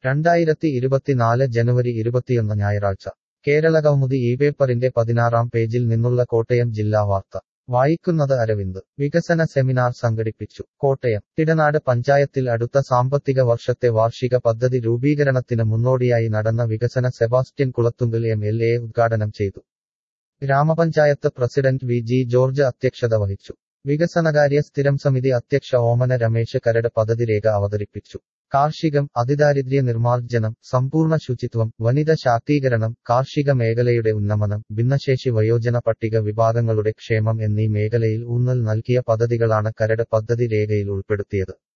രണ്ടായിരത്തി ഇരുപത്തിനാല് ജനുവരി ഇരുപത്തിയൊന്ന് ഞായറാഴ്ച കേരളകൗമുദി ഈ പേപ്പറിന്റെ പതിനാറാം പേജിൽ നിന്നുള്ള കോട്ടയം ജില്ലാ വാർത്ത വായിക്കുന്നത് അരവിന്ദ് വികസന സെമിനാർ സംഘടിപ്പിച്ചു കോട്ടയം തിടനാട് പഞ്ചായത്തിൽ അടുത്ത സാമ്പത്തിക വർഷത്തെ വാർഷിക പദ്ധതി രൂപീകരണത്തിന് മുന്നോടിയായി നടന്ന വികസന Sebastian Kulathunkal M L A ഉദ്ഘാടനം ചെയ്തു ഗ്രാമപഞ്ചായത്ത് പ്രസിഡന്റ് വി ജി ജോർജ് അധ്യക്ഷത വഹിച്ചു വികസനകാര്യ സ്ഥിരം സമിതി അധ്യക്ഷ ഓമന രമേശ് കരട് പദ്ധതി രേഖ അവതരിപ്പിച്ചു കാർഷികം അതിദാരിദ്ര്യ നിർമ്മാർജ്ജനം സമ്പൂർണ്ണ ശുചിത്വം വനിത ശാക്തീകരണം കാർഷിക മേഖലയുടെ ഉന്നമനം ഭിന്നശേഷി വയോജന പട്ടിക വിഭാഗങ്ങളുടെ ക്ഷേമം എന്നീ മേഖലയിൽ ഊന്നൽ നൽകിയ പദ്ധതികളാണ് കരട് പദ്ധതി രേഖയിൽ ഉൾപ്പെടുത്തിയത്